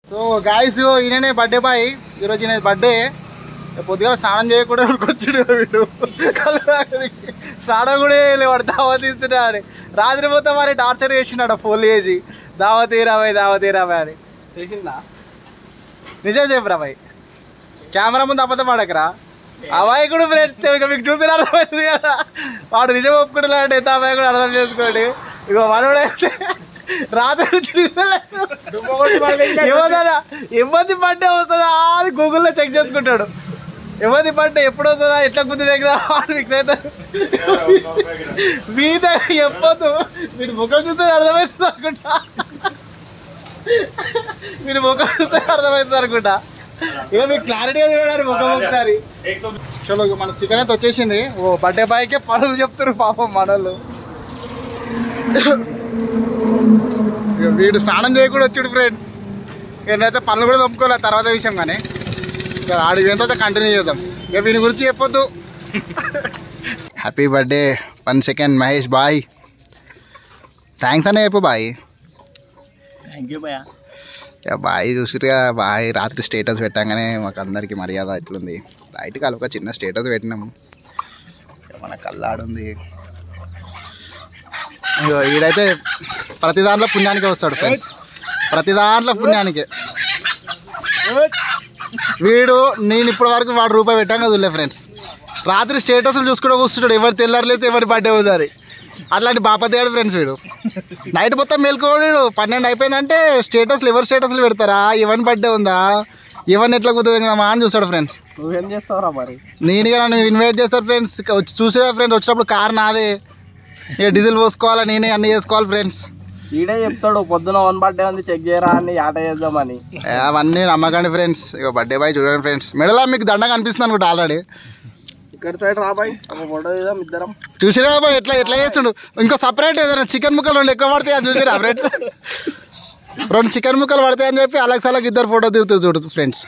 So guys ఈయననే birthday boy ఈరోజు ఈయన బర్త్డే పొద్దుగా స్నానం చేయకుండా వచ్చాడు వీడు కలవడానికి. స్నానం కూడా లేవాడు దావత్ ఇస్తున్నాడు రాత్రి మొత్తం మరి టార్చర్ చేసినాడు ఫోన్ చేసి దావత్ రాబాయ్ దావత్ రాబాయ్ అని చేసిందా నిజం చెప్పు రాబాయ్ కెమెరా ముందు అబద్ధం ఆడకరా అమాయకుడు ఫ్రెండ్స్ ఇక మీకు చూసిన అర్థమవుతుంది కదా వాడు నిజం ఒప్పుకుంటున్నాడు ఎంత అమాయకుడు అర్థం చేసుకోండి ఇక మనోడైతే రాత్రి చూడలేదు. ఏమన్నా ఇబ్బంది పడ్డే వస్తుందా అని గూగుల్లో చెక్ చేసుకుంటాడు ఇబ్బంది పడ్డే ఎప్పుడు వస్తుందా ఎట్లా గుద్ది దగ్గర వాడు మీకు అవుతాడు మీద చెప్పొద్దు వీడి ముఖం చూస్తే అర్థమవుతుంది అనుకుంటా వీడి ముఖం చూస్తే అర్థమవుతుంది అనుకుంటా ఇక మీకు క్లారిటీగా చూడడానికి ముఖం ఒకసారి చలో ఇక మన చికెన్ అయితే వచ్చేసింది ఓ బర్త్డే బాయ్కే పనులు చెప్తారు పాపం మనోళ్ళు ఇక వీడు స్నానం చేయకుండా వచ్చాడు ఫ్రెండ్స్ నేనైతే పనులు కూడా తప్పుకోలే తర్వాత విషయం కానీ ఇక ఆడి ఎంత కంటిన్యూ చేద్దాం ఇక వీని గురించి చెప్పొద్దు happy birthday one second Mahesh boy thanks అనే చెప్పు బాయ్ థ్యాంక్ యూ భయ్యా ఇక బాయ్ చూసిరుగా బాయ్ రాత్రి స్టేటస్ పెట్టంగానే మాకు అందరికి మర్యాద ఎట్లుంది లైట్ కాదు ఒక చిన్న స్టేటస్ పెట్టినాం ఇక మన కల్లాడుంది ఇగో ఈడైతే ప్రతి దాంట్లో పుణ్యానికే వస్తాడు ఫ్రెండ్స్ ప్రతి దాంట్లో పుణ్యానికే వీడు నేను ఇప్పటి వరకు వాడు రూపాయి పెట్టాం కదా చూడలే ఫ్రెండ్స్ రాత్రి స్టేటస్లు చూసుకుంటూ కూర్చుంటాడు ఎవరు తెల్లారలేదు ఎవరి బర్త్డే అవుతారు అట్లాంటి బాపతేడు ఫ్రెండ్స్ వీడు నైట్ మొత్తం మేల్కోడు పన్నెండు అయిపోయిందంటే స్టేటస్లు ఎవరు స్టేటస్లు పెడతారా ఎవరి బర్త్డే ఉందా ఎవరిని ఎట్లా కుదురుతుంది కదా అని చూస్తాడు ఫ్రెండ్స్ నువ్వేం చేస్తావురా మరి నేనుగా నన్ను ఇన్వైట్ చేస్తారు ఫ్రెండ్స్ వచ్చి చూసే ఫ్రెండ్స్ వచ్చినప్పుడు కార్ నాదే ఇక డీజిల్ పోసుకోవాలా నేనే అన్నీ చేసుకోవాలి ఫ్రెండ్స్ ఈడే చెప్తాడు పొద్దున వన్ బర్త్డే ఉంది చెక్ చేయరా అని ఆట చేద్దామని అవన్నీ నమ్మకండి ఫ్రెండ్స్ ఇక బర్త్డే బాయ్ చూడండి ఫ్రెండ్స్ మెడలా మీకు దండగా అనిపిస్తుంది అనుకుంటా ఆల్రెడీ ఇక్కడ సైడ్ రాబాయ్ ఒక ఫోటో తీద్దాం ఇద్దరం చూసిరా బాయ్ ఎట్లా ఎట్లా చేస్తుండు ఇంకో సపరేట్ ఏదైనా చికెన్ ముక్కలు రెండు ఎక్కువ పడతాయి అని చూసిరా ఫ్రెండ్స్ రెండు చికెన్ ముక్కలు పడతాయి అని చెప్పి అలాగ సలాగ్ ఇద్దరు ఫోటో దిగుతారు చూడు ఫ్రెండ్స్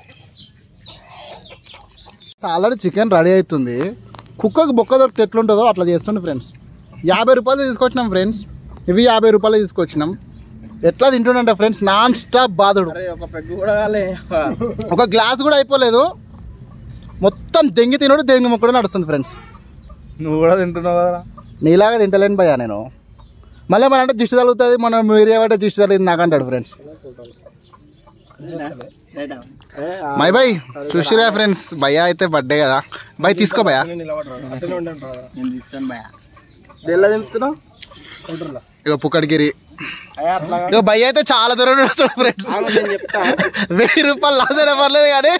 ఆల్రెడీ చికెన్ రెడీ అవుతుంది కుక్కకు బొక్క దొరికితే ఎట్లుంటుందో అట్లా చేస్తుండే ఫ్రెండ్స్ యాభై రూపాయలు తీసుకొచ్చినాం ఫ్రెండ్స్ ఇవి యాభై రూపాయలు తీసుకొచ్చినాం ఎట్లా తింటుండంట ఫ్రెండ్స్ నాన్ స్టాప్ బాధుడు అరే ఒక పెగ్గు కూడా కాలే ఒక గ్లాస్ కూడా అయిపోలేదు మొత్తం దెంగి తినడు దెంగి మొక్కడు నడుస్తుంది ఫ్రెండ్స్ నువ్వు కూడా తింటున్నావు కదా నీలాగా తింటలేను భయ్యా నేను మళ్ళీ మన అంటే దిష్టి తగులుతుంది మనం మీరు ఏమంటే దిష్టి తగిలింది నాకు అంటాడు ఫ్రెండ్స్ మై బాయ్ చూసిరా ఫ్రెండ్స్ భయ్యా అయితే బర్త్డే కదా బై తీసుకో భయ్యా నేను తీసుకొని భయ్యా ఎలా తింటున్నావు ఇక పుక్కడిగిరి అయ్యా అట్లా ఇక భయ్య అయితే చాలా దూరం నుండి వస్తాడు ఫ్రెండ్స్ ఆగు, నేను చెప్తా వెయ్యి రూపాయలు లాస్ అయినా పర్లేదు కానీ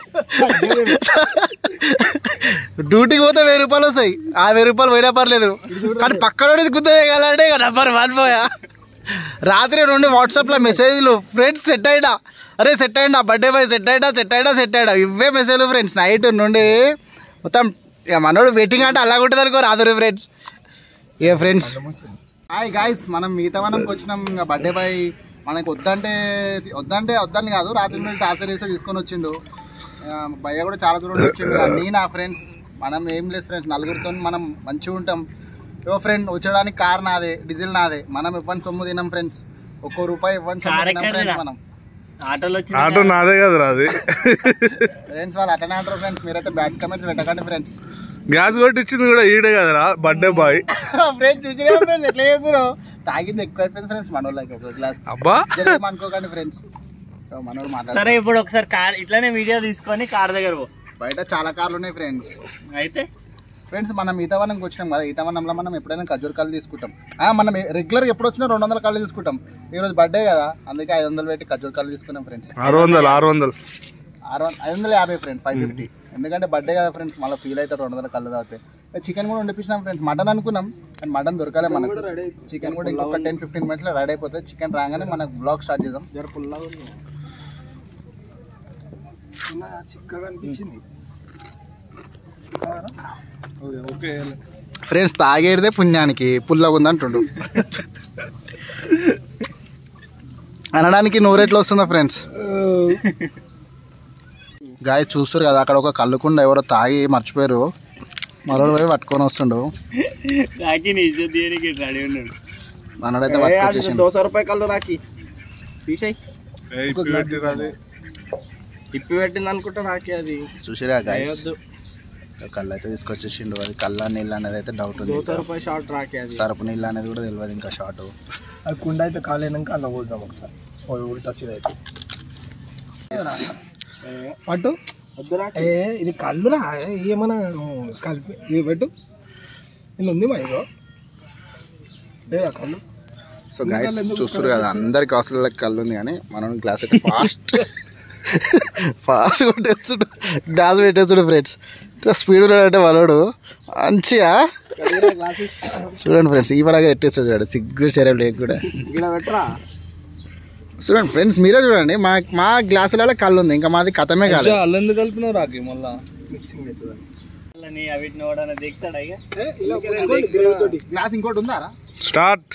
డ్యూటీకి పోతే వెయ్యి రూపాయలు వస్తాయి ఆ వెయ్యి రూపాయలు పోయినా పర్లేదు కానీ పక్కన గుర్తు చేయగలంటే ఇక నెంబర్ వన్ పోయా రాత్రి నుండి వాట్సాప్లో మెసేజ్లు ఫ్రెండ్స్ సెట్ అయ్యా అరే సెట్ అయ్యండా బర్త్డే బాయ్ సెట్ అయ్యా సెట్ అయ్యా సెట్ అయ్యా ఇవే మెసేజ్లు ఫ్రెండ్స్ నైట్ నుండి మొత్తం ఇక మనోడు వెయిటింగ్ అంటే అలా ఉంటుంది అనుకో రాదు ఫ్రెండ్స్ ఏ ఫ్రెండ్స్ హాయ్ గాయస్ మనం మిగతా వనంకి వచ్చినాం ఇంకా బర్త్డే బాయ్ మనకి వద్దంటే వద్దంటే వద్దని కాదు రాత్రి నుండి టార్చర్ చేస్తే తీసుకొని వచ్చిండు ఆ, భయ్య కూడా చాలా దూరం నుండి వచ్చిండు నేను నా ఫ్రెండ్స్ మనం ఏం లేదు ఫ్రెండ్స్ నలుగురితో మనం మంచిగా ఉంటాం ఓ ఫ్రెండ్ వచ్చడానికి కార్ నాదే డీజిల్ నాదే మనం ఇవ్వని సొమ్ము తినాం ఫ్రెండ్స్ ఒక్కో రూపాయి ఇవ్వని సొమ్ము తినాం ఫ్రెండ్స్ మనం ఆటోలో ఆటో నాదే కదరా అది ఫ్రెండ్స్ వాళ్ళు అటనే అంటారు ఫ్రెండ్స్ మీరైతే బ్యాడ్ కమెంట్స్ పెట్టకండి ఫ్రెండ్స్ గ్యాస్ కొట్టించింది కూడా ఈడే కదరా బర్త్డే బాయ్ ఫ్రెండ్స్ చూసినా ఫ్రెండ్స్ ఎట్లా చేస్తారు తాగింది ఎక్కువ అయిపోయింది ఫ్రెండ్స్ మనోళ్ళకి ఒక గ్లాస్ అబ్బా అనుకోకండి ఫ్రెండ్స్ మనోడు మాట్లాడు సరే ఇప్పుడు ఒకసారి కార్ ఇట్లానే వీడియో తీసుకొని కార్ దగ్గర పో బయట చాలా కార్లు ఉన్నాయి ఫ్రెండ్స్ అయితే ఫ్రెండ్స్ మనం ఈతవనంకి వచ్చినాం కదా ఈతవనంలో మనం ఎప్పుడైనా ఖజూర్ కళ్ళు తీసుకుంటాం ఆ, మనం రెగ్యులర్ ఎప్పుడు వచ్చినా రెండు వందల కళ్ళు తీసుకుంటాం ఈరోజు బర్త్డే కదా అందుకే ఐదు వందలు పెట్టి ఖజూర్ కళ్ళు తీసుకున్నాం ఫ్రెండ్స్ ఆరు వందలు ఆరు వందలు ఆరు వంద- ఐదు వందల యాభై ఫ్రెండ్స్ ఫైవ్ ఫిఫ్టీ ఎందుకంటే బర్త్డే కదా ఫ్రెండ్స్ మళ్ళీ ఫీల్ అవుతారు రెండు వందల కళ్ళు తాగితే చికెన్ కూడా వండిపించినాం ఫ్రెండ్స్ మటన్ అనుకున్నాం కానీ మటన్ దొరకలే మనకు చికెన్ కూడా ఇంకొక టెన్ ఫిఫ్టీన్ మినిట్స్లో రెడీ అయిపోతుంది చికెన్ రాగానే మనకు బ్లాగ్ స్టార్ట్ చేద్దాం చిక్కగా అనిపించింది ఓకే ఫ్రెండ్స్ తాగేడిదే పుణ్యానికి పుల్లగా ఉందంటుండు అనడానికి నోరెట్లో వస్తుందా ఫ్రెండ్స్ గాయ చూస్తారు కదా అక్కడ ఒక కళ్ళుకుండా ఎవరో తాగి మర్చిపోయారు మరోడు పోయి పట్టుకొని వస్తుండు రాకి నీ ఇజ్జత్ తీయడానికి రెడీ ఉన్నాడు మనడైతే పట్టుకొచ్చేసిండు దోశ రూపాయి కళ్ళు రాకి తీసేయి ఏ, ఇప్పి పెట్టిర్రు అది ఇప్పి పెట్టింది అనుకుంటా నాకే అది చూసిరా గాయస్ వేయొద్దు కళ్ళు అయితే తీసుకొచ్చేసిండు అది కళ్ళ నీళ్ళు అనేది అయితే డౌట్ ఉంది దోస రూపాయి షార్ట్ రాకే అది సరపు నీళ్ళు అనేది కూడా తెలియదు ఇంకా షార్ట్ అది కుండ అయితే కాలేనాక అలా పోదాం ఒకసారి ఓ ఉల్టా సీదా అయితే పట్టు వద్దురా ఏ ఇది కళ్ళురా ఏమన్నా కలిపి ఇది పెట్టు ఇది ఉంది మా ఇదో లేదా కళ్ళు సో గైస్ చూస్తారు కదా అందరికి హాస్టల్లో కళ్ళు ఉంది కానీ మనం గ్లాస్ అయితే ఫాస్ట్ ఫాస్ట్ కొట్టేస్తుడు గ్లాస్ పెట్టేస్తుడు ఫ్రెండ్స్ స్పీడ్ అంటే వాళ్ళోడు మంచిగా చూడండి ఫ్రెండ్స్ ఈ పడగా పెట్టేస్తాడు చూడండి సిగ్గు చర్యలు లేక కూడా ఇక్కడ పెట్టరా చూడండి ఫ్రెండ్స్ మీరే చూడండి మా మా గ్లాసులలో కళ్ళు ఉంది ఇంకా మాది కథమే కాలేదు అల్లం ఎందుకు కలిపినావు రాకి మళ్ళా మిక్సింగ్ అవుతుంది వీటిని ఎవడన్నా దిగుతాడా ఇక ఇలా పుచ్చుకోండి గ్రేవీ తోటి గ్లాస్ ఇంకోటి ఉందా స్టార్ట్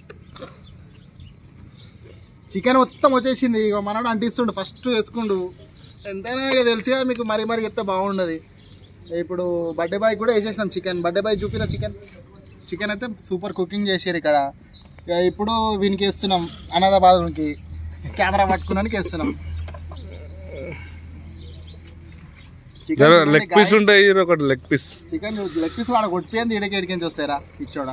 చికెన్ మొత్తం వచ్చేసింది ఇక మనోడు అంటిస్తుండు ఫస్ట్ వేసుకుండు ఎంతైనా ఇక తెలుసు కదా మీకు మరి మరి చెప్తే బాగుండదు ఇప్పుడు బర్త్డే బాయ్ కూడా వేసేసినాం చికెన్ బర్త్డే బాయ్ చూపిన చికెన్ చికెన్ అయితే సూపర్ కుకింగ్ చేసారు ఇక్కడ ఇక ఇప్పుడు వీనికి వేస్తున్నాం అనాథాబాద్కి కెమెరా పట్టుకున్నానికి వేస్తున్నాం చికెన్ లెగ్ పీస్ ఉంటాయి ఇది ఒకటి leg piece chicken leg piece వాడ కొట్టిపోయింది ఇడకి ఎడికించి వస్తారా ఇచ్చోడా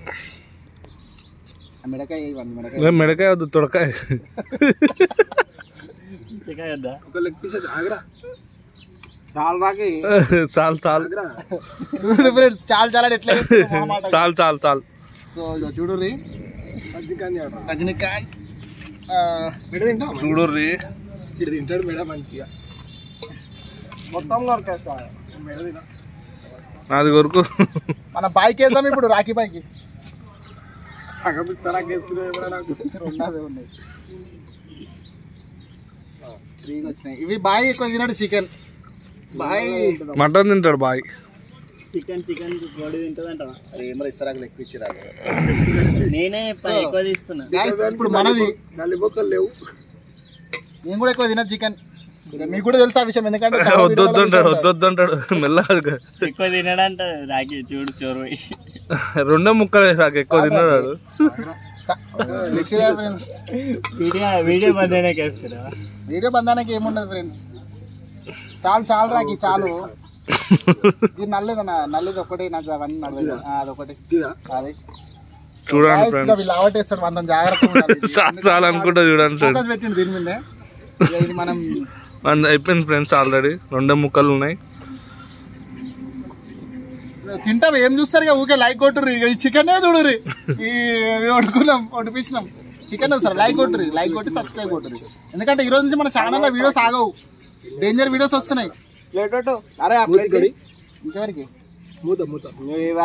ఆ మిడకాయ ఇవ్వండి మిడకాయ మెడకాయ వద్దు తొడకాయ చికెన్ వద్దా ఒక లెగ్ పీస్ అయితే ఆగరా చాలా రాకి చాలు చాలు ఆగరా చూడు ఫ్రెండ్స్ చాలా చాలా ఎట్లా చెప్తున్నారు మొహమాట. చాలు చాలు చాలు సో ఇక చూడు రీ అది కానీ రజనీకాంత్ ఆ, మెడ తింటా చూడు రీ ఇటు తింటాడు మెడ మంచిగా మొత్తం కొరకేస్తా మెడ తినా నాది కొరకు మన బాయ్కి వేద్దాం ఇప్పుడు రాఖీ బాయ్కి సగం ఇస్తారా కేసులు నాకు రెండు అవే ఉన్నాయి త్రీకి వచ్చినాయి ఇవి బాయ్ ఎక్కువ తిన్నాడు చికెన్ బాయ్ మటన్ తింటాడు బాయ్ చికెన్ చికెన్ బాడీ తింటదంట ఏమో ఇస్తారా ఎక్కువ ఇచ్చిరాదు నేనే ఎక్కువ తీసుకున్నా Guys, ఇప్పుడు మనది నల్లి బొక్కలు లేవు నేను కూడా ఎక్కువ తిన చికెన్ మీకు కూడా తెలుసు ఆ విషయం ఎందుకంటే చాలా వద్దు వద్దు వీడియోలలో అంటాడు వద్దు వద్దు అంటాడు మెల్లగా ఎక్కువ తినడంట రాకి చూడు చోరు రెండో ముక్కలే నాకు ఎక్కువ తిన్నాడు వాడు. స- మిక్సీలో friends. వీడియో వీడియో మధ్యనే కేసుకురా వీడియో బంధానికి ఏముండదు ఫ్రెండ్స్ చాలు చాలు రాకి చాలు ఇది నల్లేదన్న నల్లేది ఒకటి నాకు అవన్నీ నడవదు ఆ, అదొకటి ఇదా అది చూడండి Guys, ఇక ఫ్రెండ్స్ వీళ్ళు అవటేస్తాడు మనం జాగ్రత్తగా ఉండాలి. చాలు చాలు అనుకుంటా చూడండి ఫ్రెండ్స్ ఫోకస్ పెట్టిండు దీని మీదే ఇక ఇది మనం మన అయిపోయింది ఫ్రెండ్స్ ఆల్రెడీ రెండో ముక్కలు ఉన్నాయి తింటాం ఏం చూస్తారు ఇక ఊకే లైక్ కొట్టుర్రి ఇక ఈ చికెన్ చూడుర్రి ఈ ఇవి వండుకున్నాం వండిపించినాం చికెన్ వస్తారు లైక్ కొట్టుర్రి లైక్ కొట్టి సబ్స్క్రైబ్ కొట్టుర్రి ఎందుకంటే ఈ రోజు నుంచి మన ఛానల్లో వీడియోస్ ఆగవు డేంజర్ వీడియోస్ వస్తున్నాయి ప్లేట్ పెట్టు అరే ఆ మూతి ప్లేట్ కడి ఇంకెవరికి మూత మూత నువ్వేవా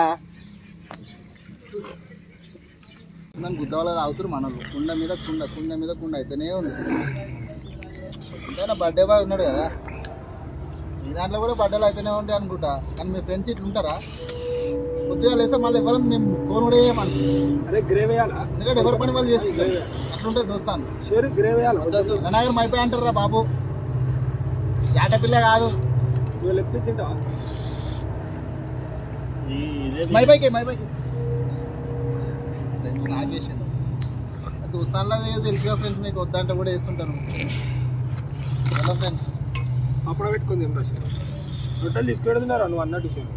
నన్ను గుద్దవాళ్ళ తాగుతారు మనలు కుండ మీద కుండ కుండ మీద కుండ అయితేనే ఉంది ఎంతైనా బర్త్డే బాయ్ ఉన్నాడు కదా మీ దాంట్లో కూడా బర్త్డేలు అయితేనే ఉంటాయి అనుకుంటా కానీ మీ ఫ్రెండ్స్ ఇట్లా ఉంటారా కొద్దిగా లేస్తే మళ్ళీ ఎవరు మేము ఫోన్ కూడా చేయమని అరే గ్రేవ్ వేయాలా ఎందుకంటే ఎవరి పని వాళ్ళు చేసుకుంటారు అట్లుంటే దోస్తాను షేర్ గ్రేవ్ వేయాలా వినాయకర్ మైపోయి అంటారా బాబు ఏటపిల్ల కాదు నువ్వు లెగ్ పీస్ తింటావా మైపైకి మైపైకి ఫ్రెండ్స్ నాకేసిండు దోస్తాన్లో తెలుసుగా ఫ్రెండ్స్ మీకు వద్దంటే కూడా వేస్తుంటారు హలో ఫ్రెండ్స్ అప్పుడు పెట్టుకుంది ఏం రాశారు రొట్టెలు తీసుకెడుతున్నారా నువ్వు అన్నట్టు షేర్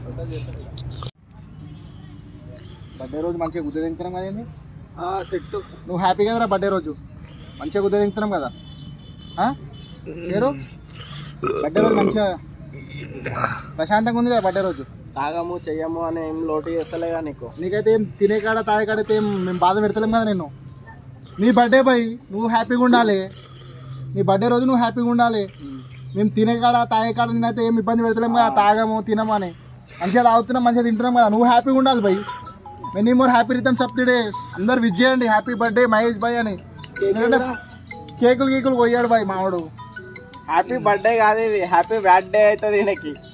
బర్త్డే రోజు మంచిగా గుద్ద తింటున్నాం కదా ఏంది? సెట్ నువ్వు హ్యాపీ కదరా బర్త్డే రోజు మంచిగా గుద్ద తింటున్నాం కదా ఆ? చేరు బర్త్డే రోజు మంచిగా ప్రశాంతంగా ఉంది కదా బర్త్డే రోజు తాగము చెయ్యము అని ఏం లోటు చేస్తలేగా నీకు నీకైతే ఏం తినే కాడ తాగే కాడ అయితే ఏం మేము బాధ పెడతలేం కదా నేను నీ బర్త్డే పై నువ్వు హ్యాపీగా ఉండాలి నీ బర్త్డే రోజు నువ్వు హ్యాపీగా ఉండాలి మేము తినే కాడ తాగే కాడ నేనైతే ఏం ఇబ్బంది పెడతలేం కదా తాగము తినము అని మంచిగా తాగుతున్నాం మంచిగా తింటున్నాం కదా నువ్వు హ్యాపీగా ఉండాలి భయ్ many more happy returns of the day అందరు విజ్ చేయండి హ్యాపీ బర్త్డే మహేష్ భాయ్ అని ఎందుకంటే కేకులు గీకులు పోయాడు భాయ్ మావాడు హ్యాపీ బర్త్డే కాదు ఇది హ్యాపీ బర్త్డే అవుతుంది ఈయనకి